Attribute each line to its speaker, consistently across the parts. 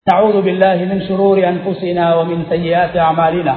Speaker 1: نعوذ بالله من شرور أنفسنا ومن سيئات أعمالنا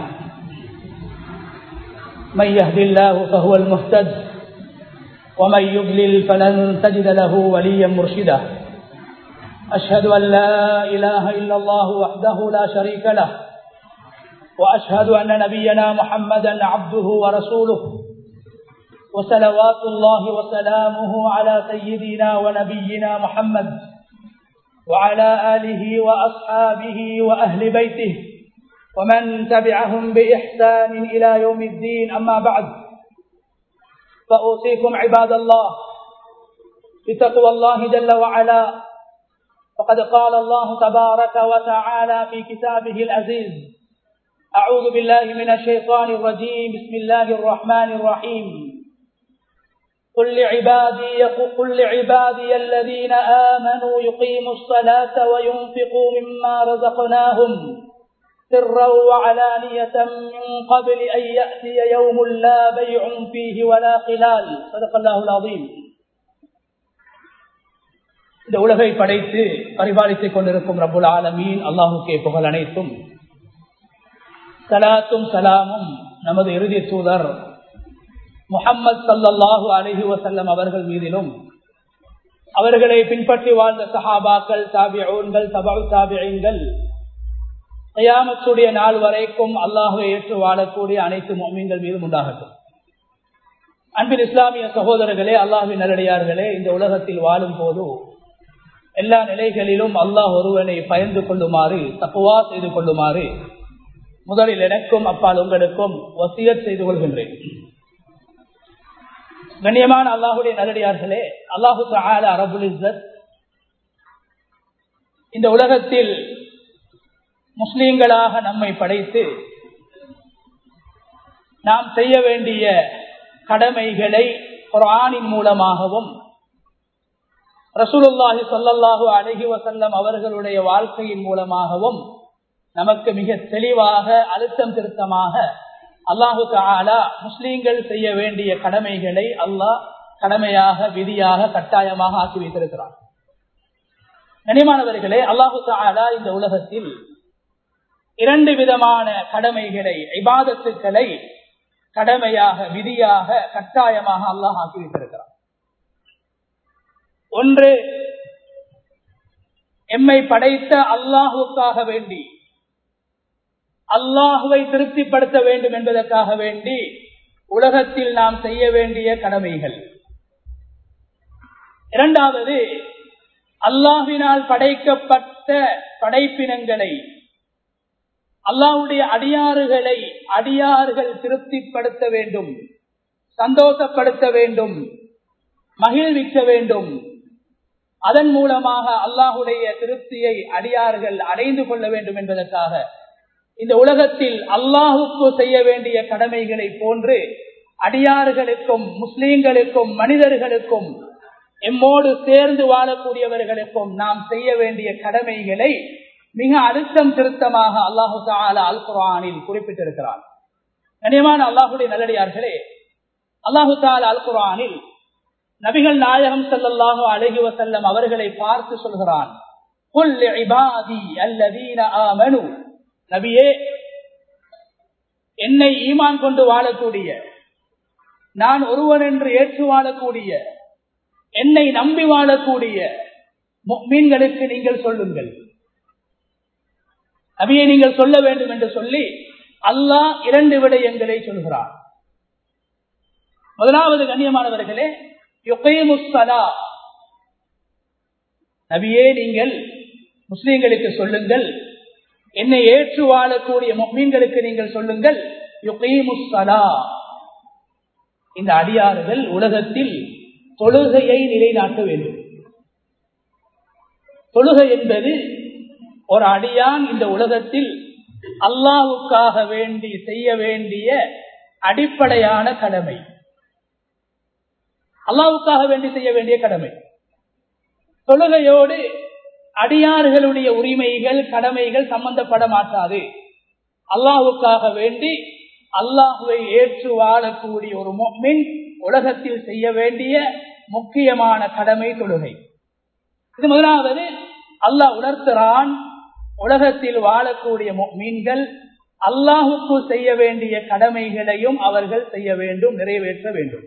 Speaker 1: من يهد الله فهو المهتد ومن يضلل فلن تجد له وليا مرشدا أشهد أن لا إله إلا الله وحده لا شريك له وأشهد أن نبينا محمدا عبده ورسوله وصلوات الله وسلامه على سيدنا ونبينا محمد وعلى آله وأصحابه وأهل بيته ومن تبعهم بإحسان إلى يوم الدين أما بعد فأوصيكم عباد الله بتقوى الله جل وعلا فقد قال الله تبارك وتعالى في كتابه العزيز أعوذ بالله من الشيطان الرجيم بسم الله الرحمن الرحيم قل لعبادي قل لعبادي الذين آمنوا يقيموا الصلاة وينفقوا مما رزقناهم سرا وعلانية من قبل أن يأتي يوم لا بيع فيه ولا خلال صدق الله العظيم இந்த உலகை படைத்து பரிபாலித்துக் கொண்டிருக்கும் ரபுல் ஆலமீன் அல்லாஹுக்கே புகழ் அனைத்தும் சலாத்தும் சலாமும் நமது இறுதி தூதர் முகம்மது சல்லாஹூ அலஹி வசல்லம் அவர்கள் மீதிலும் அவர்களை பின்பற்றி வாழ்ந்த சஹாபாக்கள் தாபியூன்கள் தபு தாபியங்கள் கயாமத்துடைய நாள் வரைக்கும் அல்லாஹுவை ஏற்று வாழக்கூடிய அனைத்து மொமீன்கள் மீதும் உண்டாகட்டும் அன்பின் இஸ்லாமிய சகோதரர்களே அல்லாஹின் நல்லடியார்களே இந்த உலகத்தில் வாழும் போது எல்லா நிலைகளிலும் அல்லாஹ் ஒருவனை பயந்து கொள்ளுமாறு தப்புவா செய்து கொள்ளுமாறு முதலில் எனக்கும் அப்பால் உங்களுக்கும் வசியத் செய்து கொள்கின்றேன் கண்ணியமான அல்லாஹுடைய நல்லடியார்களே அல்லாஹு தால அரபுல் இஸ்ஸத் இந்த உலகத்தில் முஸ்லீம்களாக நம்மை படைத்து நாம் செய்ய வேண்டிய கடமைகளை குரானின் மூலமாகவும் ரசூலுல்லாஹி சொல்லல்லாஹு அழகி வசல்லம் அவர்களுடைய வாழ்க்கையின் மூலமாகவும் நமக்கு மிக தெளிவாக அழுத்தம் திருத்தமாக அல்லாஹு தாலா முஸ்லீம்கள் செய்ய வேண்டிய கடமைகளை அல்லாஹ் கடமையாக விதியாக கட்டாயமாக ஆக்கி வைத்திருக்கிறார் கனிமானவர்களே அல்லாஹு தாலா இந்த உலகத்தில் இரண்டு விதமான கடமைகளை இபாதத்துக்களை கடமையாக விதியாக கட்டாயமாக அல்லாஹ் ஆக்கி வைத்திருக்கிறார் ஒன்று எம்மை படைத்த அல்லாஹுக்காக வேண்டி அல்லாஹுவை திருப்திப்படுத்த வேண்டும் என்பதற்காக வேண்டி உலகத்தில் நாம் செய்ய வேண்டிய கடமைகள் இரண்டாவது அல்லாஹினால் படைக்கப்பட்ட படைப்பினங்களை அல்லாஹுடைய அடியாறுகளை அடியாறுகள் திருப்திப்படுத்த வேண்டும் சந்தோஷப்படுத்த வேண்டும் மகிழ்விக்க வேண்டும் அதன் மூலமாக அல்லாஹுடைய திருப்தியை அடியார்கள் அடைந்து கொள்ள வேண்டும் என்பதற்காக இந்த உலகத்தில் அல்லாஹுக்கு செய்ய வேண்டிய கடமைகளை போன்று அடியார்களுக்கும் முஸ்லீம்களுக்கும் மனிதர்களுக்கும் எம்மோடு சேர்ந்து வாழக்கூடியவர்களுக்கும் நாம் செய்ய வேண்டிய கடமைகளை மிக அழுத்தம் திருத்தமாக அல்லாஹு தாலா அல் குரானில் குறிப்பிட்டிருக்கிறார் கனியமான அல்லாஹுடைய நல்லடியார்களே அல்லாஹு தாலா அல் குரானில் நபிகள் நாயகம் செல்லல்லாஹு அழகி வசல்லம் அவர்களை பார்த்து சொல்கிறான் நபியே என்னை ஈமான் கொண்டு வாழக்கூடிய நான் ஒருவன் என்று ஏற்று வாழக்கூடிய என்னை நம்பி வாழக்கூடிய மீன்களுக்கு நீங்கள் சொல்லுங்கள் நபியை நீங்கள் சொல்ல வேண்டும் என்று சொல்லி அல்லாஹ் இரண்டு விடயங்களை சொல்கிறார் முதலாவது கண்ணியமானவர்களே நபியே நீங்கள் முஸ்லீம்களுக்கு சொல்லுங்கள் என்னை ஏற்று வாழக்கூடிய மீன்களுக்கு நீங்கள் சொல்லுங்கள் இந்த அடியாறுகள் உலகத்தில் தொழுகையை நிலைநாட்ட வேண்டும் தொழுகை என்பது ஒரு அடியான் இந்த உலகத்தில் அல்லாவுக்காக வேண்டி செய்ய வேண்டிய அடிப்படையான கடமை அல்லாவுக்காக வேண்டி செய்ய வேண்டிய கடமை தொழுகையோடு அடியார்களுடைய உரிமைகள் கடமைகள் சம்பந்தப்பட மாட்டாது அல்லாஹுக்காக வேண்டி அல்லாஹுவை ஏற்று வாழக்கூடிய ஒரு மின் உலகத்தில் செய்ய வேண்டிய முக்கியமான கடமை தொழுகை இது முதலாவது அல்லாஹ் உணர்த்துறான் உலகத்தில் வாழக்கூடிய மீன்கள் அல்லாஹுக்கு செய்ய வேண்டிய கடமைகளையும் அவர்கள் செய்ய வேண்டும் நிறைவேற்ற வேண்டும்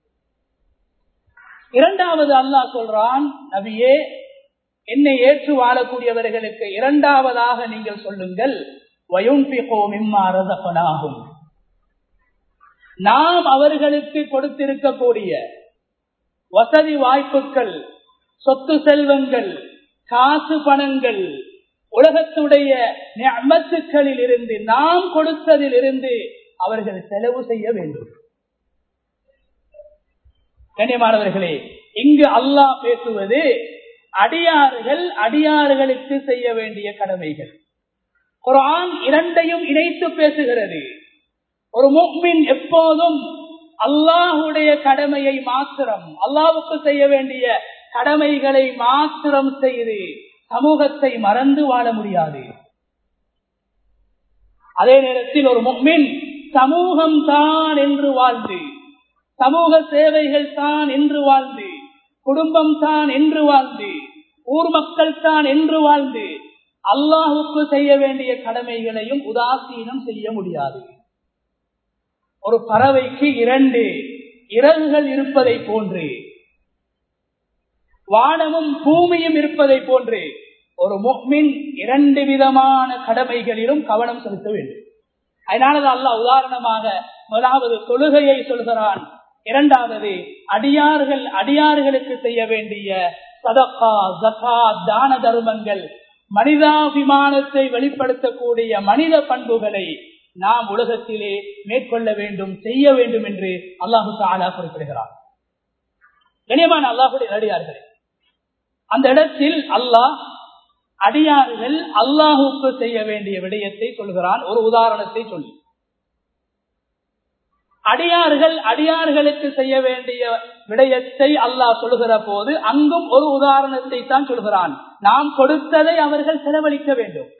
Speaker 1: இரண்டாவது அல்லாஹ் சொல்றான் நபியே என்னை ஏற்று வாழக்கூடியவர்களுக்கு இரண்டாவதாக நீங்கள் சொல்லுங்கள் வயும்பிகோமிம்மாறதப்பனாகும் நாம் அவர்களுக்கு கொடுத்திருக்கக்கூடிய வசதி வாய்ப்புகள் சொத்து செல்வங்கள் காசு பணங்கள் உலகத்துடைய அமத்துக்களில் இருந்து நாம் கொடுத்ததில் இருந்து அவர்கள் செலவு செய்ய வேண்டும் கண்ணியமானவர்களே இங்கு அல்லாஹ் பேசுவது அடியார்கள் அடியார்களுக்கு செய்ய வேண்டிய கடமைகள் குரான் இரண்டையும் இணைத்து பேசுகிறது ஒரு முக்மின் எப்போதும் அல்லாஹுடைய கடமையை மாத்திரம் அல்லாவுக்கு செய்ய வேண்டிய கடமைகளை மாத்திரம் செய்து சமூகத்தை மறந்து வாழ முடியாது அதே நேரத்தில் ஒரு முக்மின் சமூகம் தான் என்று வாழ்ந்து சமூக சேவைகள் தான் என்று வாழ்ந்து குடும்பம் தான் என்று வாழ்ந்து ஊர் மக்கள் தான் என்று வாழ்ந்து அல்லாஹுக்கு செய்ய வேண்டிய கடமைகளையும் உதாசீனம் செய்ய முடியாது ஒரு பறவைக்கு இரண்டு இறகுகள் இருப்பதை போன்று வானமும் பூமியும் இருப்பதை போன்று ஒரு முக்மின் இரண்டு விதமான கடமைகளிலும் கவனம் செலுத்த வேண்டும் அதனாலதான் அல்லாஹ் உதாரணமாக முதலாவது தொழுகையை சொல்கிறான் இரண்டாவது அடியார்கள் அடியார்களுக்கு செய்ய வேண்டிய சதக்கா ஜகா தான தர்மங்கள் மனிதாபிமானத்தை வெளிப்படுத்தக்கூடிய மனித பண்புகளை நாம் உலகத்திலே மேற்கொள்ள வேண்டும் செய்ய வேண்டும் என்று அல்லாஹு தாலா குறிப்பிடுகிறார் கனியமான அல்லாஹுடைய அடியார்களே அந்த இடத்தில் அல்லாஹ் அடியார்கள் அல்லாஹுக்கு செய்ய வேண்டிய விடயத்தை சொல்கிறான் ஒரு உதாரணத்தை சொல்லி அடியார்கள் அடியார்களுக்கு செய்ய வேண்டிய விடயத்தை அல்லாஹ் சொல்லுகிற போது அங்கும் ஒரு உதாரணத்தை தான் சொல்கிறான் நாம் கொடுத்ததை அவர்கள் செலவழிக்க வேண்டும்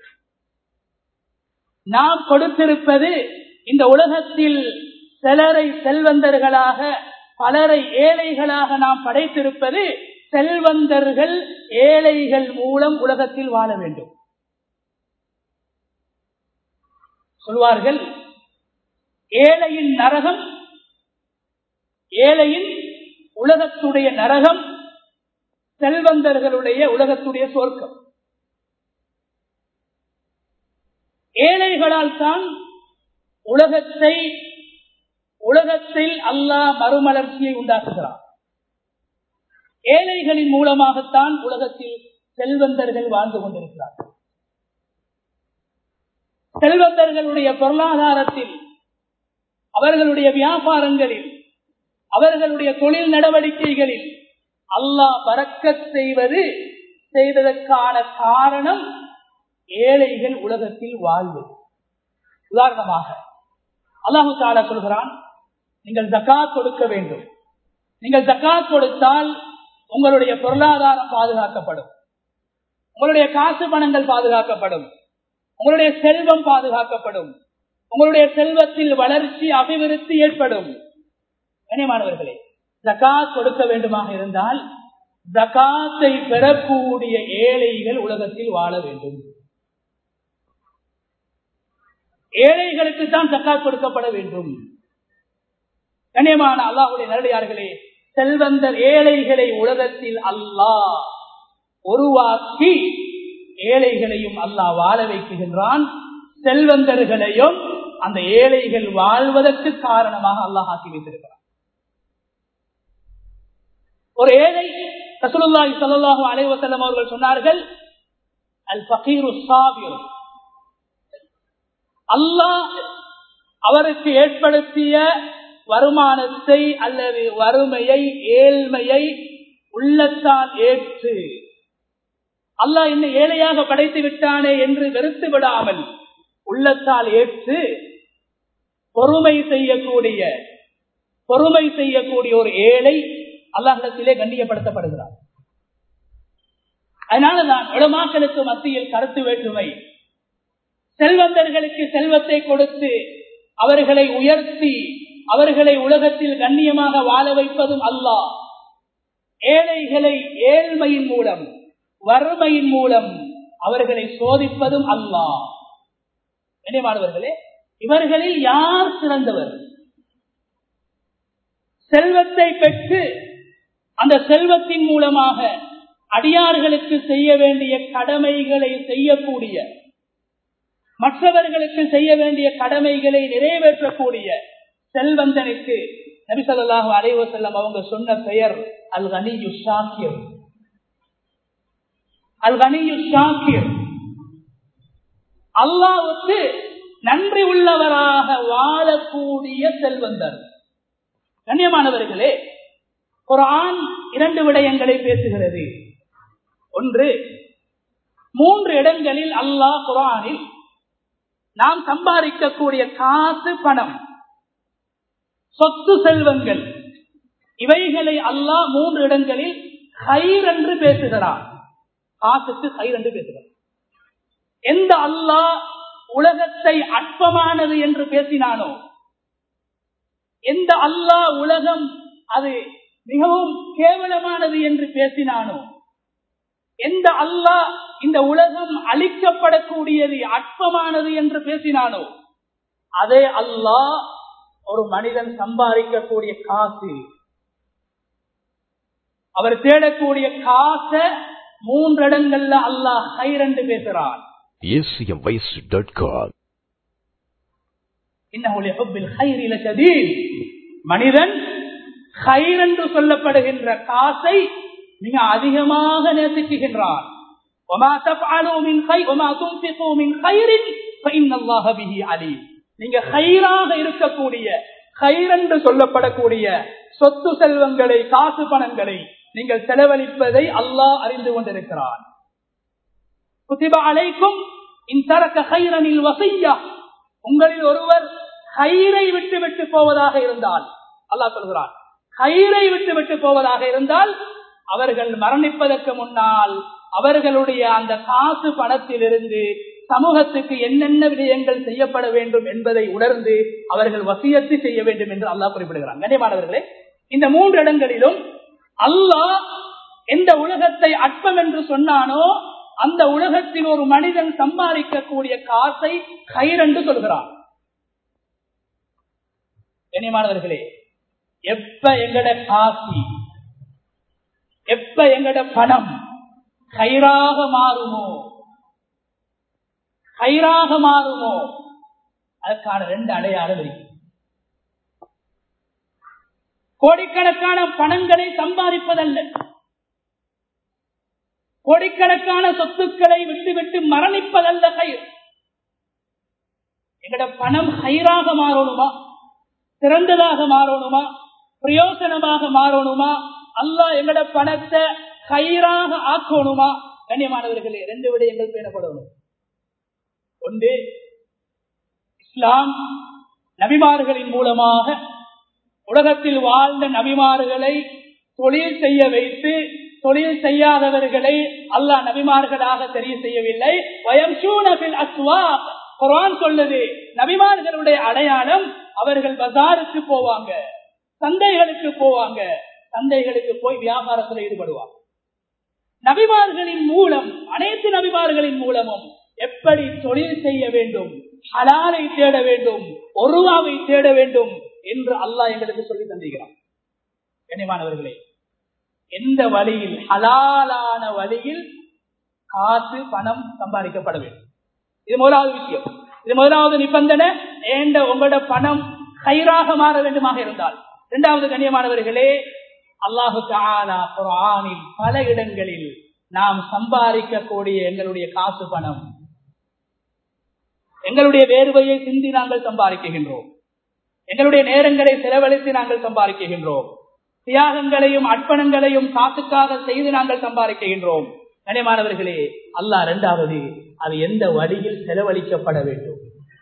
Speaker 1: நாம் கொடுத்திருப்பது இந்த உலகத்தில் சிலரை செல்வந்தர்களாக பலரை ஏழைகளாக நாம் படைத்திருப்பது செல்வந்தர்கள் ஏழைகள் மூலம் உலகத்தில் வாழ வேண்டும் சொல்வார்கள் ஏழையின் நரகம் ஏழையின் உலகத்துடைய நரகம் செல்வந்தர்களுடைய உலகத்துடைய சொர்க்கம் ஏழைகளால் தான் உலகத்தை உலகத்தில் அல்லாஹ் மறுமலர்ச்சியை உண்டாக்குகிறார் ஏழைகளின் மூலமாகத்தான் உலகத்தில் செல்வந்தர்கள் வாழ்ந்து கொண்டிருக்கிறார்கள் செல்வந்தர்களுடைய பொருளாதாரத்தில் அவர்களுடைய வியாபாரங்களில் அவர்களுடைய தொழில் நடவடிக்கைகளில் அல்லாஹ் பறக்கச் செய்வது செய்ததற்கான காரணம் ஏழைகள் உலகத்தில் வாழ்வு உதாரணமாக அல்லாஹு தாலா சொல்கிறான் நீங்கள் ஜக்காத் கொடுக்க வேண்டும் நீங்கள் ஜக்காத் கொடுத்தால் உங்களுடைய பொருளாதாரம் பாதுகாக்கப்படும் உங்களுடைய காசு பணங்கள் பாதுகாக்கப்படும் உங்களுடைய செல்வம் பாதுகாக்கப்படும் உங்களுடைய செல்வத்தில் வளர்ச்சி அபிவிருத்தி ஏற்படும் கனியமானவர்களே ஜக்காத் கொடுக்க வேண்டுமாக இருந்தால் ஜக்காத்தை பெறக்கூடிய ஏழைகள் உலகத்தில் வாழ வேண்டும் ஏழைகளுக்கு தான் ஜக்காத் கொடுக்கப்பட வேண்டும் கண்ணியமான அல்லாஹுடைய நேரடியார்களே செல்வந்தர் ஏழைகளை உலகத்தில் அல்லாஹ் உருவாக்கி ஏழைகளையும் அல்லாஹ் வாழ வைக்குகின்றான் செல்வந்தர்களையும் அந்த ஏழைகள் வாழ்வதற்கு காரணமாக அல்லாஹ் ஆக்கி வைத்திருக்கிறார் ஒரு ஏழை ரசூலுல்லாஹி ஸல்லல்லாஹு அலைஹி வஸல்லம் அவர்கள் சொன்னார்கள் அல் ஃபகீரு ஸாபிர் அல்லாஹ் அவருக்கு ஏற்படுத்திய வருமானத்தை அல்லது வறுமையை ஏழ்மையை உள்ளத்தால் ஏற்று அல்லாஹ் என்ன ஏழையாக படைத்து விட்டானே என்று வெறுத்து விடாமல் உள்ளத்தால் ஏற்று பொறுமை செய்யக்கூடிய பொறுமை செய்யக்கூடிய ஒரு ஏழை அல்லாஹிடத்திலே கண்ணியப்படுத்தப்படுகிறார் அதனாலதான் உலமாக்களுக்கு மத்தியில் கருத்து வேற்றுமை செல்வந்தர்களுக்கு செல்வத்தை கொடுத்து அவர்களை உயர்த்தி அவர்களை உலகத்தில் கண்ணியமாக வாழ வைப்பதும் அல்லாஹ் ஏழைகளை ஏழ்மையின் மூலம் வறுமையின் மூலம் அவர்களை சோதிப்பதும் அல்லாஹ் நினைவானவர்களே இவர்களில் யார் சிறந்தவர் செல்வத்தை பெற்று அந்த செல்வத்தின் மூலமாக அடியார்களுக்கு செய்ய வேண்டிய கடமைகளை செய்யக்கூடிய மற்றவர்களுக்கு செய்ய வேண்டிய கடமைகளை நிறைவேற்றக்கூடிய செல்வந்தனுக்கு நபிசல்லாஹு அலைவ செல்லம் அவங்க சொன்ன பெயர் அல் கனியு ஷாக்கிர் அல் கனியு ஷாக்கிர் அல்லாவுக்கு நன்றி உள்ளவராக வாழக்கூடிய செல்வந்தர் கண்ணியமானவர்களே குரான் இரண்டு விடயங்களை பேசுகிறது ஒன்று மூன்று இடங்களில் அல்லாஹ் குரானில் நாம் சம்பாதிக்கக்கூடிய காசு பணம் சொத்து செல்வங்கள் இவைகளை அல்லாஹ் மூன்று இடங்களில் ஹைர் என்று பேசுகிறான் காசுக்கு ஹைர் என்று பேசுகிறான் எந்த அல்லாஹ் உலகத்தை அற்பமானது என்று பேசினானோ எந்த அல்லாஹ் உலகம் அது மிகவும் கேவலமானது என்று பேசினானோ எந்த அல்லாஹ் இந்த உலகம் அழிக்கப்படக்கூடியது அற்பமானது என்று பேசினானோ அதே அல்லாஹ் ஒரு மனிதன் சம்பாதிக்கக்கூடிய காசு அவர் தேடக்கூடிய காச மூன்று இடங்கள்ல அல்லாஹ் ஹைரண்டு பேசுறான் மனிதன் ஹைர் என்று சொல்லப்படுகின்ற காசை மிக அதிகமாக நேசிக்குகின்றான் நீங்க ஹைராக இருக்கக்கூடிய ஹைர் என்று சொல்லப்படக்கூடிய சொத்து செல்வங்களை காசு பணங்களை நீங்கள் செலவழிப்பதை அல்லாஹ் அறிந்து கொண்டிருக்கிறான் அலைக்கும் உங்களில் ஒருவர் ஹைரை விட்டு விட்டு போவதாக இருந்தால் அல்லாஹ் சொல்கிறான் ஹைரை விட்டு விட்டு போவதாக இருந்தால் அவர்கள் மரணிப்பதற்கு முன்னால் அவர்களுடைய அந்த காசு பணத்திலிருந்து சமூகத்துக்கு என்னென்ன விடயங்கள் செய்யப்பட வேண்டும் என்பதை உணர்ந்து அவர்கள் வசியத்து செய்ய வேண்டும் என்று அல்லாஹ் குறிப்பிடுகிறார் கண்ணியமானவர்களே இந்த மூன்று இடங்களிலும் அல்லாஹ் எந்த உலகத்தை அற்பம் என்று சொன்னானோ அந்த உலகத்தில் ஒரு மனிதன் சம்பாதிக்கக்கூடிய காசை கயிறென்று சொல்கிறான் கண்ணியமானவர்களே எப்ப எங்கட காசி எப்ப எங்கட பணம் கயிறாக மாறுமோ கயிறாக மாறுமோ அதற்கான ரெண்டு அடையாளம் இருக்கு கோடிக்கணக்கான பணங்களை சம்பாதிப்பதல்ல கோடிக்கணக்கான சொத்துக்களை விட்டு விட்டு மரணிப்பதல்ல கயிறு எங்கட பணம் கயிறாக மாறணுமா சிறந்ததாக மாறணுமா பிரயோசனமாக மாறணுமா அல்லா எங்கட பணத்தை கயிறாக ஆக்கணுமா கண்ணியமானவர்களே ரெண்டு விடயங்கள் பேணப்படணும் ஒன்று இஸ்லாம் நபிமார்களின் மூலமாக உலகத்தில் வாழ்ந்த நபிமார்களை தொழில் செய்ய வைத்து தொழில் செய்யாதவர்களை அல்லாஹ் நபிமார்களாக தெரிய செய்யவில்லை குரான் சொல்லுது நபிமார்களுடைய அடையாளம் அவர்கள் பஜாருக்கு போவாங்க சந்தைகளுக்கு போவாங்க சந்தைகளுக்கு போய் வியாபாரத்தில் ஈடுபடுவாங்க நபிமார்களின் மூலம் அனைத்து நபிமார்களின் மூலமும் எப்படி தொழில் செய்ய வேண்டும் ஹலாலை தேட வேண்டும் ஒருவாவை தேட வேண்டும் என்று அல்லாஹ் எங்களுக்கு சொல்லி தந்திருக்கிறான் கண்ணியமானவர்களே எந்த வழியில் ஹலாலான வழியில் காசு பணம் சம்பாதிக்கப்பட வேண்டும் இது முதலாவது விஷயம் இது முதலாவது நிபந்தனை ஏண்ட உங்களோட பணம் கயிறாக மாற வேண்டுமாக இருந்தால் இரண்டாவது கண்ணியமானவர்களே அல்லாஹு குரானில் பல இடங்களில் நாம் சம்பாதிக்கக்கூடிய எங்களுடைய காசு பணம் எங்களுடைய வேர்வையை சிந்தி நாங்கள் சம்பாதிக்கின்றோம் எங்களுடைய நேரங்களை செலவழித்து நாங்கள் சம்பாதிக்கின்றோம் தியாகங்களையும் அர்ப்பணங்களையும் காத்துக்காக செய்து நாங்கள் சம்பாதிக்கின்றோம் கனிமானவர்களே அல்லாஹ் இரண்டாவது அது எந்த வழியில் செலவழிக்கப்பட வேண்டும்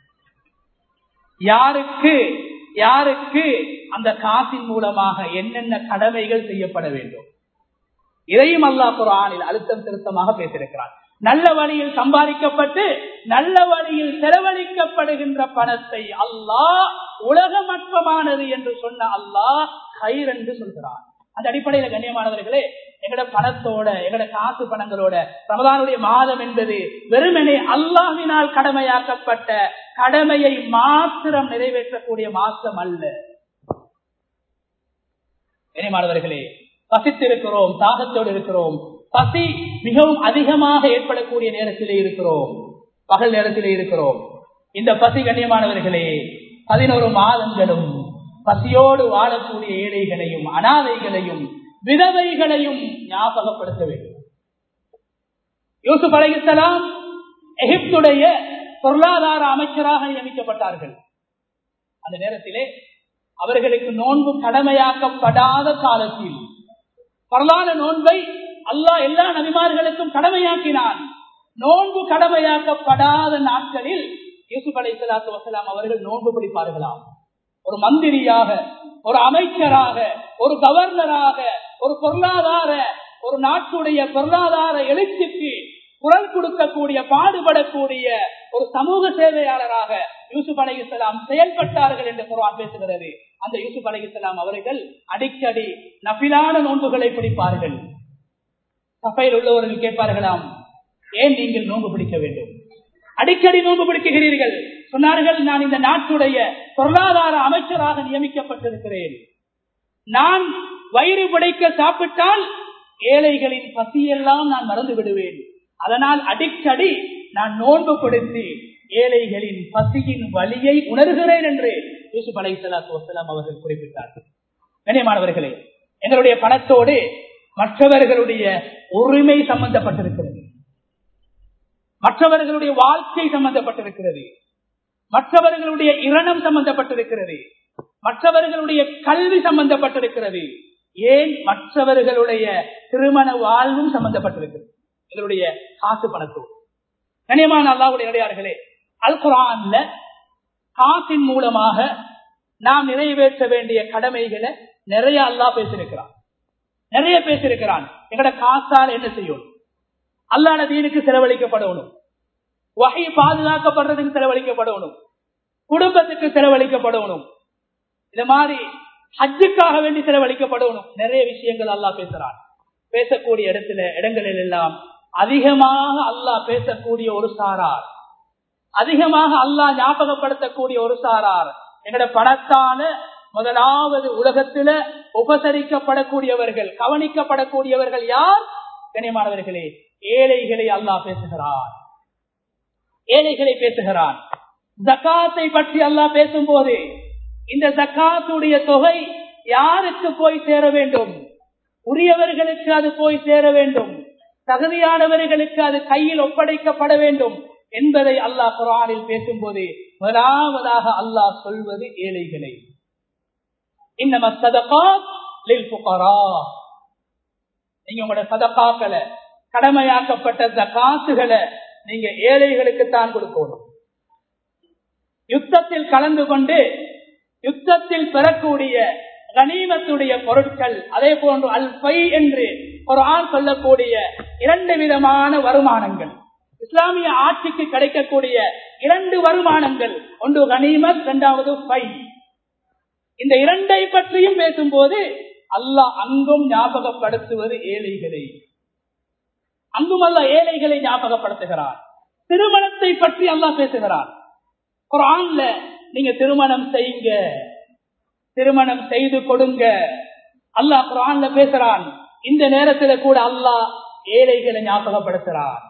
Speaker 1: யாருக்கு யாருக்கு அந்த காசின் மூலமாக என்னென்ன கடமைகள் செய்யப்பட வேண்டும் இதையும் அல்லாஹ் குரானில் அழுத்தம் திருத்தமாக பேசியிருக்கிறார் நல்ல வழியில் சம்பாதிக்கப்பட்டு நல்ல வழியில் செலவழிக்கப்படுகின்ற பணத்தை அல்லாஹ் உலகமற்றமானது என்று சொன்ன அல்லாஹ் ஹைர் என்று சொல்கிறார் அந்த அடிப்படையில கண்ணியமானவர்களே எங்கட பணத்தோட எங்கட காசு பணங்களோட ரமதானுடைய மாதம் என்பது வெறுமனே அல்லாஹினால் கடமையாக்கப்பட்ட கடமையை மாத்திரம் நிறைவேற்றக்கூடிய மாசம் அல்ல கண்ணியமானவர்களே பசித்திருக்கிறோம் தாகத்தோடு இருக்கிறோம் பசி மிகவும் அதிகமாக ஏற்படக்கூடிய நேரத்திலே இருக்கிறோம் பகல் நேரத்திலே இருக்கிறோம் இந்த பசி கண்ணியமானவர்களே பதினோரு மாதங்களும் பசியோடு வாழக்கூடிய ஏழைகளையும் அனாதைகளையும் விதவைகளையும் ஞாபகப்படுத்த வேண்டும் யூசுப் அலைசலாம் எகிப்துடைய பொருளாதார அமைச்சராக நியமிக்கப்பட்டார்கள் அந்த நேரத்திலே அவர்களுக்கு நோன்பு கடமையாக்கப்படாத காலத்தில் வரலாறு நோன்பை அல்லாஹ் எல்லா நபிமார்களுக்கும் கடமையாக்கினான் நோன்பு கடமையாக்கப்படாத நாட்களில் யூசுப் அலை சலாத்து வசலாம் அவர்கள் நோன்பு பிடிப்பார்களாம் ஒரு மந்திரியாக ஒரு அமைச்சராக ஒரு கவர்னராக ஒரு பொருளாதார ஒரு நாட்டுடைய பொருளாதார எழுச்சிக்கு குரல் கொடுக்கக்கூடிய பாடுபடக்கூடிய ஒரு சமூக சேவையாளராக யூசுப் அலை இஸ்லாம் செயல்பட்டார்கள் என்று குரான் பேசுகிறது அந்த யூசுப் அலை இஸ்லாம் அவர்கள் அடிக்கடி நபிலான நோன்புகளை பிடிப்பார்கள் சபையில் உள்ளவர்கள் கேட்பார்களாம் ஏன் நீங்கள் நோன்பு பிடிக்க வேண்டும் அடிக்கடி நோன்பு பிடிக்குகிறீர்கள் சொன்னார்கள் நான் இந்த நாட்டுடைய பொருளாதார அமைச்சராக நியமிக்கப்பட்டிருக்கிறேன் நான் வயிறு பிடைக்க சாப்பிட்டால் ஏழைகளின் பசியெல்லாம் நான் மறந்து விடுவேன் அதனால் அடிக்கடி நான் நோன்பு கொடுத்து ஏழைகளின் பசியின் வழியை உணர்கிறேன் என்று யூசுப் அலை சலாத்து வசலாம் அவர்கள் குறிப்பிட்டார்கள் கண்ணியமானவர்களே எங்களுடைய பணத்தோடு மற்றவர்களுடைய உரிமை சம்பந்தப்பட்டிருக்கிறது மற்றவர்களுடைய வாழ்க்கை சம்பந்தப்பட்டிருக்கிறது மற்றவர்களுடைய இரணம் சம்பந்தப்பட்டிருக்கிறது மற்றவர்களுடைய கல்வி சம்பந்தப்பட்டிருக்கிறது ஏன் மற்றவர்களுடைய திருமண வாழ்வும் சம்பந்தப்பட்டிருக்கிறது எங்களுடைய காசு பணத்தோடு கனியமான அல்லாவுடைய இடையார்களே அல் குரான்ல காசின் மூலமாக நாம் நிறைவேற்ற வேண்டிய கடமைகளை நிறைய அல்லா பேசியிருக்கிறான் நிறைய பேசியிருக்கிறான் எங்கட காசால் என்ன செய்யணும் அல்லாட தீனுக்கு செலவழிக்கப்படணும் வகை பாதுகாக்கப்படுறதுக்கு செலவழிக்கப்படணும் குடும்பத்துக்கு செலவழிக்கப்படணும் இந்த மாதிரி ஹஜ்ஜுக்காக வேண்டி செலவழிக்கப்படணும் நிறைய விஷயங்கள் அல்லா பேசுறான் பேசக்கூடிய இடத்துல இடங்களில் எல்லாம் அதிகமாக அல்லாஹ் பேசக்கூடிய ஒரு சாரார் அதிகமாக அல்லாஹ் ஞாபகப்படுத்தக்கூடிய ஒரு சாரார் எங்கட பணத்தால முதலாவது உலகத்துல உபசரிக்கப்படக்கூடியவர்கள் கவனிக்கப்படக்கூடியவர்கள் யார் கனியமானவர்களே ஏழைகளை அல்லாஹ் பேசுகிறான் ஏழைகளை பேசுகிறான் ஜக்காத்தை பற்றி அல்லாஹ் பேசும்போது இந்த ஜக்காத்துடைய தொகை யாருக்கு போய் சேர வேண்டும் உரியவர்களுக்கு அது போய் சேர வேண்டும் தகுதியானவர்களுக்கு அது கையில் ஒப்படைக்கப்பட வேண்டும் என்பதை அல்லாஹ் குரானில் பேசும்போது முதலாவதாக அல்லாஹ் சொல்வது ஏழைகளை இன்னம சதகாத் நீங்க உங்களோட சதகாக்களை கடமையாக்கப்பட்ட ஜக்காத்துகளை நீங்க ஏழைகளுக்கு தான் கொடுக்கணும் யுத்தத்தில் கலந்து கொண்டு யுத்தத்தில் பெறக்கூடிய கனிமத்துடைய பொருட்கள் அதே போன்று அல் பை என்று ஒரு ஆண் சொல்லக்கூடிய இரண்டு விதமான வருமானங்கள் இஸ்லாமிய ஆட்சிக்கு கிடைக்கக்கூடிய இரண்டு வருமானங்கள் ஒன்று கனிமத் இரண்டாவது பை இந்த இரண்டை பற்றியும் பேசும்போது அல்லாஹ் அங்கும் ஞாபகப்படுத்துவது ஏழைகளை அங்கும் அல்ல ஏழைகளை ஞாபகப்படுத்துகிறார் திருமணத்தை பற்றி அல்லாஹ் பேசுகிறார் குரான்ல நீங்க திருமணம் செய்யுங்க திருமணம் செய்து கொடுங்க அல்லாஹ் குரான்ல பேசுறான் இந்த நேரத்துல கூட அல்லாஹ் ஏழைகளை ஞாபகப்படுத்துறான்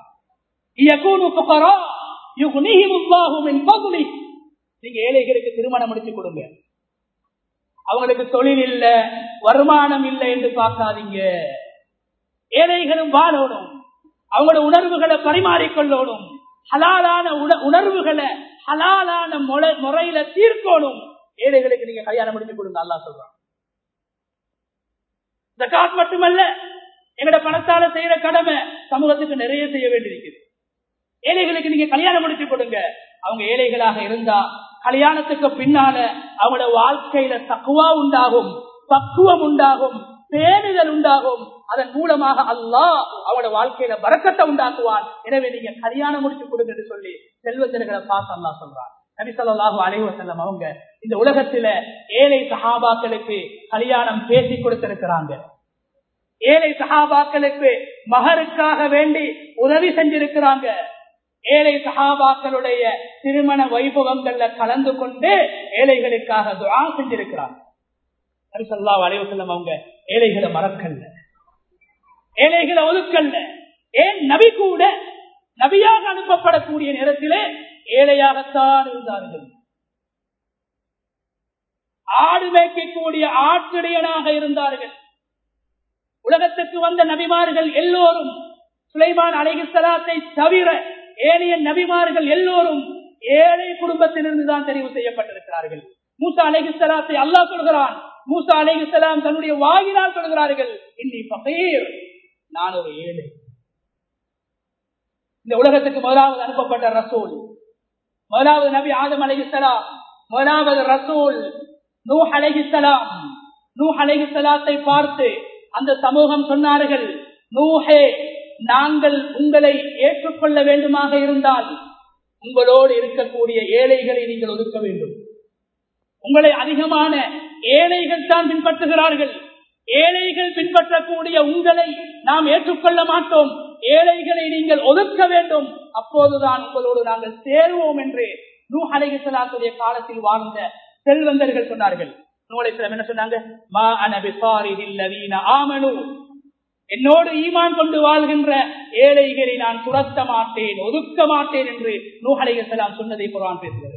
Speaker 1: நீங்க ஏழைகளுக்கு திருமணம் முடிச்சு கொடுங்க அவங்களுக்கு தொழில் இல்ல வருமானம் இல்லை என்று பார்க்காதீங்க ஏழைகளும் வாழணும் அவங்களோட உணர்வுகளை பரிமாறிக்கொள்ளணும் ஹலாலான உணர்வுகளை ஹலாலான முறையில தீர்க்கணும் ஏழைகளுக்கு நீங்க கல்யாணம் முடிச்சு கொடுங்க அல்லா சொல்றான் இந்த காசு மட்டுமல்ல எங்கட பணத்தால செய்யற கடமை சமூகத்துக்கு நிறைய செய்ய வேண்டியிருக்குது ஏழைகளுக்கு நீங்க கல்யாணம் முடிச்சு கொடுங்க அவங்க ஏழைகளாக இருந்தா கல்யாணத்துக்கு பின்னால அவங்களோட வாழ்க்கையில தக்குவா உண்டாகும் பக்குவம் உண்டாகும் பேணுதல் உண்டாகும் அதன் மூலமாக அல்லாஹ் அவங்களோட வாழ்க்கையில வரக்கத்தை உண்டாக்குவான் எனவே நீங்க கல்யாணம் முடிச்சு கொடுங்க என்று சொல்லி செல்வந்தர்களை பார்த்து அல்லா சொல்றான் நபிசல்லாஹு அலைவசல்லம் அவங்க இந்த உலகத்துல ஏழை சஹாபாக்களுக்கு கல்யாணம் பேசி கொடுத்திருக்கிறாங்க ஏழை சகாபாக்களுக்கு மகருக்காக வேண்டி உதவி செஞ்சிருக்கிறாங்க ஏழை சகாபாக்களுடைய திருமண வைபவங்கள்ல கலந்து கொண்டு ஏழைகளுக்காக துவா செஞ்சிருக்கிறாங்க நபிசல்லா அலைவசல்லம் அவங்க ஏழைகளை மறக்கல்ல ஏழைகளை ஒதுக்கல்ல ஏன் நபி கூட நபியாக அனுப்பப்படக்கூடிய நேரத்திலே ஏழையாகத்தான் இருந்தார்கள் ஆடு மேய்க்கக்கூடிய ஆற்றிடையனாக இருந்தார்கள் உலகத்துக்கு வந்த நபிமார்கள் எல்லோரும் சுலைமான் அலைகிஸ்லாத்தை தவிர ஏனைய நபிமார்கள் எல்லோரும் ஏழை குடும்பத்திலிருந்து தான் தெரிவு செய்யப்பட்டிருக்கிறார்கள் மூசா அலைகிஸ்லாத்தை அல்லாஹ் சொல்கிறான் மூசா அலைகிஸ்லாம் தன்னுடைய வாயினால் சொல்கிறார்கள் இன்னி பகீர் நான் ஒரு ஏழை இந்த உலகத்துக்கு முதலாவது அனுப்பப்பட்ட ரசூல் முதலாவது நபி ஆதம் அலைகிஸ்லாம் முதலாவது ரசூல் நூ அலைகிஸ்லாம் நூ அலைகிஸ்லாத்தை பார்த்து அந்த சமூகம் சொன்னார்கள் நூஹே நாங்கள் உங்களை ஏற்றுக்கொள்ள வேண்டுமாக இருந்தால் உங்களோடு இருக்கக்கூடிய ஏழைகளை நீங்கள் ஒதுக்க வேண்டும் உங்களை அதிகமான ஏழைகள் தான் பின்பற்றுகிறார்கள் ஏழைகள் பின்பற்றக்கூடிய உங்களை நாம் ஏற்றுக்கொள்ள மாட்டோம் ஏழைகளை நீங்கள் ஒதுக்க வேண்டும் அப்போதுதான் உங்களோடு நாங்கள் சேருவோம் என்று நூ அலைகிசலாத்துடைய காலத்தில் வாழ்ந்த செல்வந்தர்கள் சொன்னார்கள் நூலைசிலம் என்ன சொன்னாங்க மா அனபிசாரிதில்லவீன ஆமனு என்னோடு ஈமான் கொண்டு வாழ்கின்ற ஏழைகளை நான் துரத்த மாட்டேன் ஒதுக்க மாட்டேன் என்று நூ அலைகிசலாம் சொன்னதை குரான் பேசுகிறது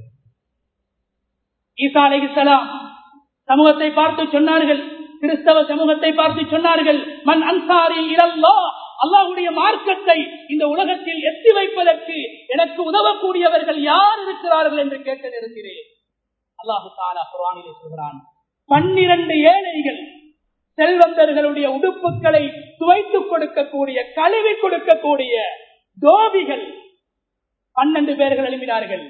Speaker 1: ஈசா அலைகிசலாம் சமூகத்தை பார்த்து சொன்னார்கள் கிறிஸ்தவ சமூகத்தை பார்த்து சொன்னார்கள் மண் அன்சாரி இரல்லா அல்லாஹுடைய மார்க்கத்தை இந்த உலகத்தில் எத்தி வைப்பதற்கு எனக்கு உதவக்கூடியவர்கள் யார் இருக்கிறார்கள் என்று கேட்க நிறுத்தினேன் அல்லாஹு தாலா குரானிலே சொல்கிறான் பன்னிரண்டு ஏழைகள் செல்வந்தர்களுடைய உடுப்புகளை துவைத்துக் கொடுக்கக்கூடிய கழுவி கொடுக்கக்கூடிய தோபிகள் பன்னெண்டு பேர்கள் எழுப்பினார்கள்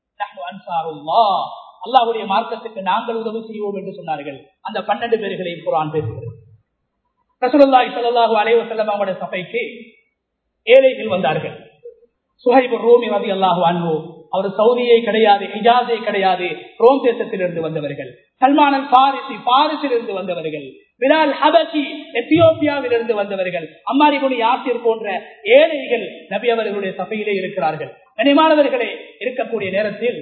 Speaker 1: அல்லாஹுடைய மார்க்கத்துக்கு நாங்கள் உதவி செய்வோம் என்று சொன்னார்கள் அந்த பன்னெண்டு பேர்களையும் குரான் பேசுகிறது ரசூலுல்லாஹி ஸல்லல்லாஹு அலைஹி வஸல்லம் அவங்களுடைய சபைக்கு ஏழைகள் வந்தார்கள் சுஹைபு ரூமி ரலியல்லாஹு அன்ஹு அவர் சவுதியை கிடையாது ஹிஜாஸே கிடையாது ரோம் தேசத்திலிருந்து வந்தவர்கள் சல்மான் அல் பாரிசி பாரிசிலிருந்து வந்தவர்கள் பிலால் ஹபசி எத்தியோப்பியாவிலிருந்து வந்தவர்கள் அம்மாரிபுனி யாசிர் போன்ற ஏழைகள் நபி அவர்களுடைய சபையிலே இருக்கிறார்கள் கனிமானவர்களே இருக்கக்கூடிய நேரத்தில்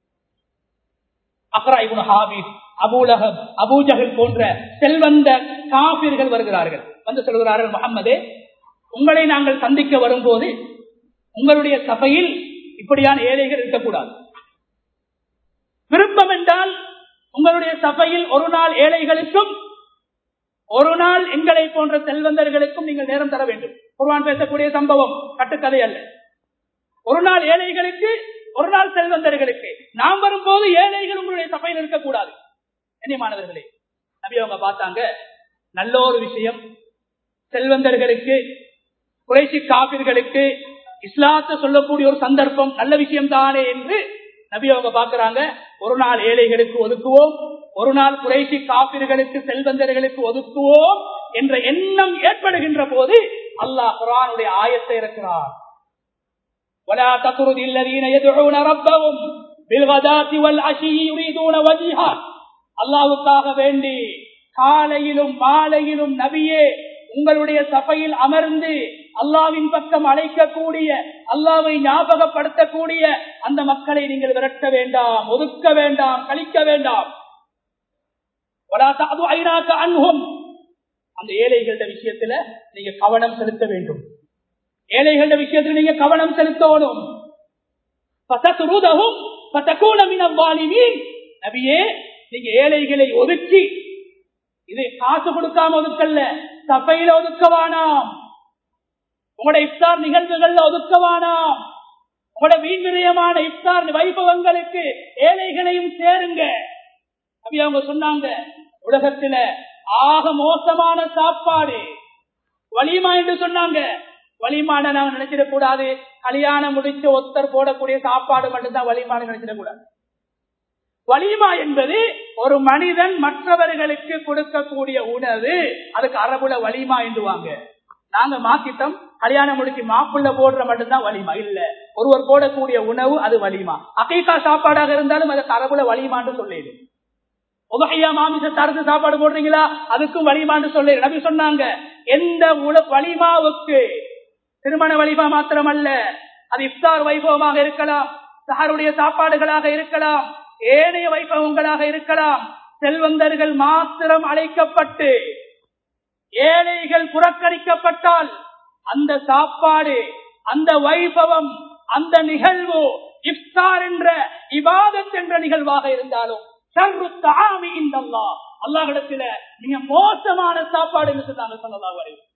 Speaker 1: அக்ரா இபுன் ஹாபிஸ் அபூலகம் அபூஜகல் போன்ற செல்வந்த காபிர்கள் வருகிறார்கள் வந்து சொல்கிறார்கள் முகம்மதே உங்களை நாங்கள் சந்திக்க வரும்போது உங்களுடைய சபையில் இப்படியான ஏழைகள் இருக்கக்கூடாது விருப்பம் என்றால் உங்களுடைய சபையில் ஒரு நாள் ஏழைகளுக்கும் ஒரு நாள் எங்களை போன்ற செல்வந்தர்களுக்கும் நீங்கள் நேரம் தர வேண்டும் குர்வான் பேசக்கூடிய சம்பவம் கட்டுக்கதை அல்ல ஒரு நாள் ஏழைகளுக்கு ஒரு நாள் செல்வந்தர்களுக்கு நாம் வரும்போது ஏழைகள் உங்களுடைய சபையில் இருக்கக்கூடாது கண்ணியமானவர்களே நபி அவங்க பார்த்தாங்க நல்ல ஒரு விஷயம் செல்வந்தர்களுக்கு குறைசி காப்பிர்களுக்கு இஸ்லாத்தை சொல்லக்கூடிய ஒரு சந்தர்ப்பம் நல்ல விஷயம் தானே என்று நபி அவங்க பாக்குறாங்க ஒரு நாள் ஏழைகளுக்கு ஒதுக்குவோம் ஒரு நாள் குறைசி காப்பிர்களுக்கு செல்வந்தர்களுக்கு ஒதுக்குவோம் என்ற எண்ணம் ஏற்படுகின்ற போது அல்லாஹ் குரானுடைய ஆயத்தை இருக்கிறார் ولا تطرد الذين يدعون ربهم بالغداة والعشي يريدون وجهه அல்லாஹ்வுக்காக வேண்டி காலையிலும் மாலையிலும் நபியே உங்களுடைய சபையில் அமர்ந்து அல்லாவின் பக்கம் அழைக்கக்கூடிய அல்லாவை ஞாபகப்படுத்தக்கூடிய அந்த மக்களை நீங்கள் விரட்ட வேண்டாம் ஒதுக்க வேண்டாம் கழிக்க வேண்டாம் அன்பும் அந்த ஏழைகள விஷயத்துல நீங்க கவனம் செலுத்த வேண்டும் ஏழைகள விஷயத்துல நீங்க கவனம் செலுத்தணும் நபியே நீங்க ஏழைகளை ஒதுக்கி இது காசு கொடுக்காம ஒதுக்கல்ல சபையில ஒதுக்கவானாம் உங்களோட இஃப்தார் நிகழ்வுகள்ல ஒதுக்கவானாம் உங்களோட வீண் விரயமான இஃப்தார் வைபவங்களுக்கு ஏழைகளையும் சேருங்க அப்படி அவங்க சொன்னாங்க உலகத்துல ஆக மோசமான சாப்பாடு வலிமா என்று சொன்னாங்க வலிமான நாங்க நினைச்சிடக் கூடாது கல்யாணம் முடிச்ச ஒத்தர் போடக்கூடிய சாப்பாடு மட்டும்தான் வலிமான நினைச்சிடக் கூடாது வலிமா என்பது ஒரு மனிதன் மற்றவர்களுக்கு கொடுக்கக்கூடிய உணவு அதுக்கு அரபுல வலிமா என்றுவாங்க நாங்க மாத்திட்டோம் கல்யாணம் முடிச்சு மாப்புள்ள போடுற மட்டும்தான் வலிமா இல்ல ஒருவர் போடக்கூடிய உணவு அது வலிமா அகைக்கா சாப்பாடாக இருந்தாலும் அதுக்கு அரபுல வலிமான்னு சொல்லிடு உதகையா மாமிசத்தை அறுத்து சாப்பாடு போடுறீங்களா அதுக்கும் வலிமான்னு சொல்லி நபி சொன்னாங்க எந்த உல- வலிமாவுக்கு திருமண வலிமா மாத்திரமல்ல அது இஃப்தார் வைபவமாக இருக்கலாம் சஹருடைய சாப்பாடுகளாக இருக்கலாம் ஏனைய வைபவங்களாக இருக்கலாம் செல்வந்தர்கள் மாத்திரம் அழைக்கப்பட்டு ஏழைகள் புறக்கணிக்கப்பட்டால் அந்த சாப்பாடு அந்த வைபவம் அந்த நிகழ்வு இஃப்தார் என்ற இபாதத் என்ற நிகழ்வாக இருந்தாலும் ஷர்ரு தஆமி இந்தல்லாஹ் அல்லாஹ்விடத்தில மிக மோசமான சாப்பாடு என்று சொன்னாங்க ஸல்லல்லாஹு அலைஹி வஸல்லம்.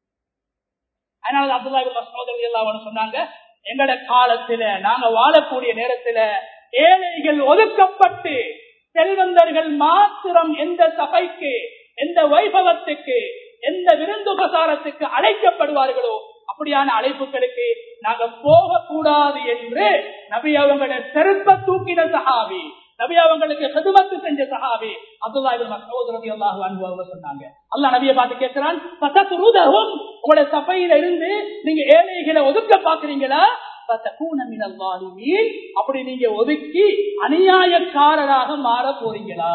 Speaker 1: அதனால அப்துல்லா இப்னு மஸ்ஊத் ரலியல்லாஹு அன்ஹு சொன்னாங்க எங்கட காலத்துல நாங்க வாழக்கூடிய நேரத்துல ஏழைகள் ஒதுக்கப்பட்டு செல்வந்தர்கள் மாத்திரம் எந்த சபைக்கு எந்த வைபவத்துக்கு எந்த விருந்துபசாரத்துக்கு அழைக்கப்படுவார்களோ அப்படியான அழைப்புகளுக்கு நாங்க போகக்கூடாது என்று நபி அவங்கள செருப்ப தூக்கின சஹாபி நபி அவங்களுக்கு செதுமத்து செஞ்ச சஹாபி அப்துல்லா இப்னு மஸ்ஊத் ரலியல்லாஹு அன்ஹு அவங்க சொன்னாங்க அல்லாஹ் நபியை பார்த்து கேட்கிறான் "ஃபதத்ருதஹும்?" உங்களுடைய சபையில இருந்து நீங்க ஏழைகளை ஒதுக்க பாக்குறீங்களா "ஃபதகூன மினல் ஸாலிமீன்." அப்படி நீங்க ஒதுக்கி அநியாயக்காரராக மாற போறீங்களா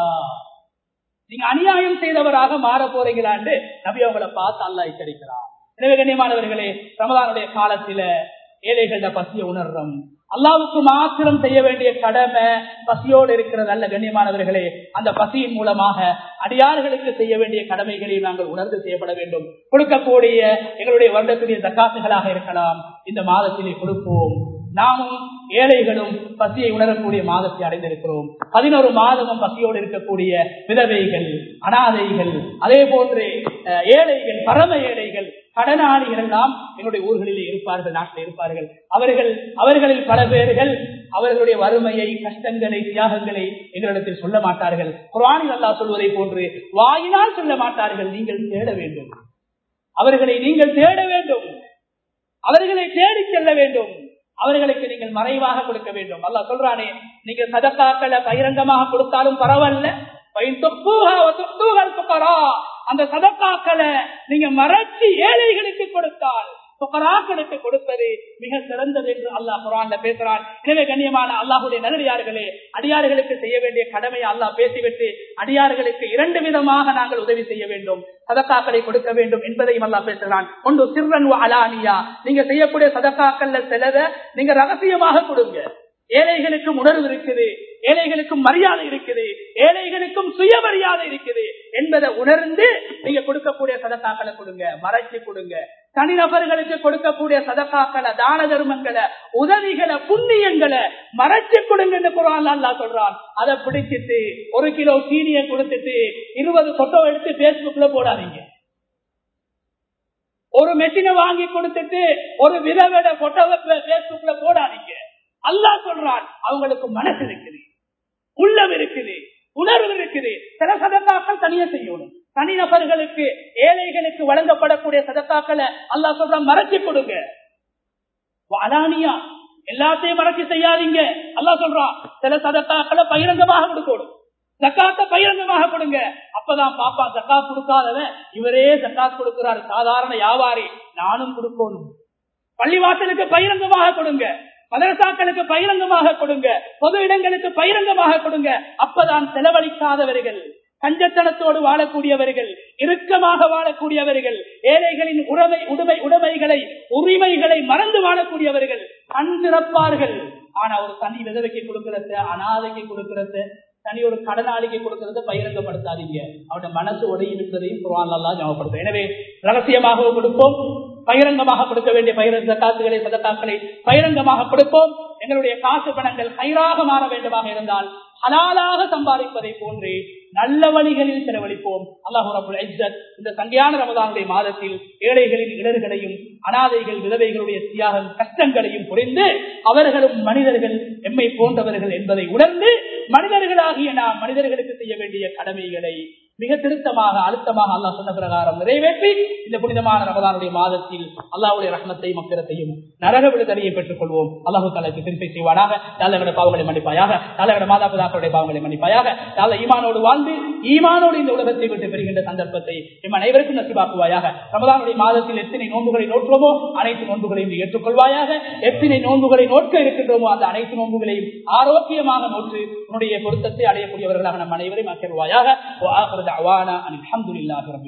Speaker 1: நீங்க அநியாயம் செய்தவராக மாற போறீங்களான்னு நபி அவங்களை பார்த்து அல்லாஹ் எச்சரிக்கிறார் எனவே கண்ணியமானவர்களே ரமதானுடைய காலத்தில ஏழைகள பசிய உணர்றோம் அல்லாவுக்கு மாத்திரம் செய்ய வேண்டிய கடமை பசியோடு இருக்கிறது அல்ல கண்ணியமானவர்களே அந்த பசியின் மூலமாக அடியார்களுக்கு செய்ய வேண்டிய கடமைகளை நாங்கள் உணர்ந்து செய்யப்பட வேண்டும் கொடுக்கக்கூடிய எங்களுடைய வருடக்கூடிய தக்காசுகளாக இருக்கலாம் இந்த மாதத்திலே கொடுப்போம் நாமும் ஏழைகளும் பசியை உணரக்கூடிய மாதத்தை அடைந்திருக்கிறோம் பதினோரு மாதமும் பசியோடு இருக்கக்கூடிய விதவைகள் அனாதைகள் அதே போன்று அஹ், ஏழைகள் பரம ஏழைகள் கடனாளிகள் எல்லாம் எங்களுடைய ஊர்களிலே இருப்பார்கள் நாட்டில் இருப்பார்கள் அவர்கள் அவர்களில் பல பேர்கள் அவர்களுடைய வறுமையை கஷ்டங்களை தியாகங்களை எங்களிடத்தில் சொல்ல மாட்டார்கள் குரானில் அல்லாஹ் சொல்வதை போன்று வாயினால் சொல்ல மாட்டார்கள் நீங்கள் தேட வேண்டும் அவர்களை நீங்கள் தேட வேண்டும் அவர்களை தேடி செல்ல வேண்டும் அவர்களுக்கு நீங்கள் மறைவாக கொடுக்க வேண்டும் அல்லாஹ் சொல்றானே நீங்க சதக்காக்களை பகிரங்கமாக கொடுத்தாலும் பரவாயில்ல பயன் தொப்புகா தொப்புகள் புக்கரா அந்த சதக்காக்களை நீங்க மறைச்சு ஏழைகளுக்கு கொடுத்தால் புக்கராக்களுக்கு கொடுப்பது மிக சிறந்தது என்று அல்லாஹ் குரான்ல பேசுறான் எனவே கண்ணியமான அல்லாஹுடைய நல்லடியார்களே அடியார்களுக்கு செய்ய வேண்டிய கடமையை அல்லாஹ் பேசிவிட்டு அடியார்களுக்கு இரண்டு விதமாக நாங்கள் உதவி செய்ய வேண்டும் சதக்காக்களை கொடுக்க வேண்டும் என்பதையும் அல்லாஹ் பேசுகிறான் ஒன்று சிறுவன் அலானியா நீங்க செய்யக்கூடிய சதக்காக்கள்ல சிலத நீங்க ரகசியமாக கொடுங்க ஏழைகளுக்கும் உணர்வு இருக்குது ஏழைகளுக்கும் மரியாதை இருக்குது ஏழைகளுக்கும் சுயமரியாதை இருக்குது என்பதை உணர்ந்து நீங்க கொடுக்கக்கூடிய சதக்காக்களை கொடுங்க மறைச்சு கொடுங்க தனிநபர்களுக்கு கொடுக்கக்கூடிய சதக்காக்களை தான தர்மங்களை உதவிகளை புண்ணியங்களை மறைச்சு கொடுங்கன்னு குரான் அல்லா சொல்றான் அதை பிடிச்சிட்டு ஒரு கிலோ சீனியை கொடுத்துட்டு இருபது சொட்டோ எடுத்து பேஸ்புக்ல போடாதீங்க ஒரு மெஷினை வாங்கி கொடுத்துட்டு ஒரு விதவிட போட்டோவை பேஸ்புக்ல போடாதீங்க அல்லாஹ் சொல்றான் அவங்களுக்கு மனசு இருக்குது உள்ளம் இருக்குது உணர்வு இருக்குது சில சதக்காக்கள் தனியா செய்யணும் தனிநபர்களுக்கு ஏழைகளுக்கு வழங்கப்படக்கூடிய சதக்காக்களை அல்லாஹ் சொல்றான் மறைச்சு கொடுங்க அலானியா எல்லாத்தையும் மறைச்சு செய்யாதீங்க அல்லாஹ் சொல்றான் சில சதக்காக்களை பகிரங்கமாக கொடுக்கணும் ஜக்காத்த பகிரங்கமாக கொடுங்க அப்பதான் பாப்பா ஜக்காத் கொடுக்காதவன் இவரே ஜக்காத் கொடுக்கிறார் சாதாரண வியாபாரி நானும் கொடுக்கணும் பள்ளிவாசலுக்கு பகிரங்கமாக கொடுங்க மதரசாக்களுக்கு பகிரங்கமாக கொடுங்க பொது இடங்களுக்கு பகிரங்கமாக கொடுங்க அப்பதான் செலவழிக்காதவர்கள் கஞ்சத்தனத்தோடு வாழக்கூடியவர்கள் இறுக்கமாக வாழக்கூடியவர்கள் ஏழைகளின் உறவை உடைமை உடைமைகளை உரிமைகளை மறந்து வாழக்கூடியவர்கள் கண் திறப்பார்கள் ஆனா ஒரு தனி விதவைக்கு கொடுக்கறது அனாதைக்கு கொடுக்கறது தனி ஒரு கடனாளிக்கு கொடுக்கறத பகிரங்கப்படுத்தாதீங்க அவருடைய மனசு உடையும் என்பதையும் குரான்லாம் ஞாபகப்படுத்தும் எனவே ரகசியமாக கொடுப்போம் பகிரங்கமாக கொடுக்க வேண்டிய பகிரங்க காசுகளை சதக்காக்களை பகிரங்கமாக கொடுப்போம் எங்களுடைய காசு பணங்கள் கயிறாக மாற வேண்டுமாக இருந்தால் ஹலாலாக சம்பாதிப்பதை போன்று நல்ல வழிகளில் செலவழிப்போம் அல்லாஹு ரபுல் இஸ்ஸத் இந்த சங்கையான ரமதானுடைய மாதத்தில் ஏழைகளின் இடர்களையும் அனாதைகள் விதவைகளுடைய தியாகம் கஷ்டங்களையும் புரிந்து அவர்களும் மனிதர்கள் எம்மை போன்றவர்கள் என்பதை உணர்ந்து மனிதர்களாகிய நாம் மனிதர்களுக்கு செய்ய வேண்டிய கடமைகளை மிக திருத்தமாக அழுத்தமாக அல்லாஹ் சொன்ன பிரகாரம் நிறைவேற்றி இந்த புனிதமான ரமதானுடைய மாதத்தில் அல்லாஹ்வுடைய ரஹ்மத்தை மக்கிரத்தையும் நரக விடுதலையை பெற்றுக் கொள்வோம் அல்லாஹு தலைக்கு திருப்பி செய்வானாக நல்லவட பாவங்களை மன்னிப்பாயாக நல்லவட மாதா பிதாக்களுடைய பாவங்களை மன்னிப்பாயாக நல்ல ஈமானோடு வாழ்ந்து ஈமானோடு இந்த உலகத்தை விட்டு பெறுகின்ற சந்தர்ப்பத்தை எம் அனைவருக்கும் நசிவாக்குவாயாக ரமதானுடைய மாதத்தில் எத்தனை நோன்புகளை நோற்றுவோமோ அனைத்து நோன்புகளையும் நீ ஏற்றுக்கொள்வாயாக எத்தனை நோன்புகளை நோட்க இருக்கின்றோமோ அந்த அனைத்து நோன்புகளையும் ஆரோக்கியமாக நோற்று உன்னுடைய பொருத்தத்தை அடையக்கூடியவர்களாக நம் அனைவரையும் ஆக்கிடுவாயாக அல்ஹம்துலில்லாஹி ரப்பில்